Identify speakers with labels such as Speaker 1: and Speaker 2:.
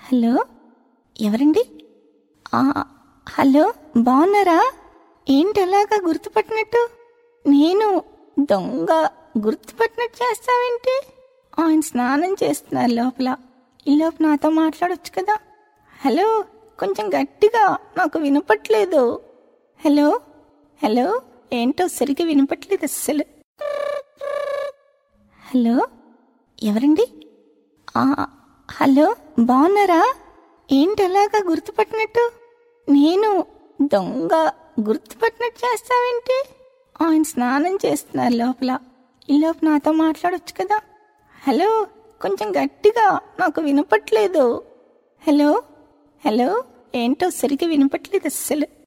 Speaker 1: hello ఎవరండి ఆ, hello బాగున్నారా ఏంటి అలాగా గుర్తుపట్టినట్టు నేను దొంగ గుర్తుపట్టినట్టు చేస్తావేంటి ఆయన స్నానం చేస్తున్నారు లోపల ఈ లోపు నాతో మాట్లాడొచ్చు కదా హలో కొంచెం గట్టిగా నాకు వినపట్లేదు హలో హలో ఏంటో సరిగ్గా వినపట్లేదు అస్సలు హలో ఎవరండి ఆ, హలో బాగున్నారా ఏంటి అలాగా గుర్తుపట్టినట్టు నేను దొంగ గుర్తుపట్టినట్టు చేస్తావేంటి ఆయన స్నానం చేస్తున్నారు లోపల ఈ లోపు నాతో మాట్లాడొచ్చు కదా హలో కొంచెం గట్టిగా నాకు వినపట్లేదు హలో హలో ఏంటో సరిగ్గా వినపట్లేదు అస్సలు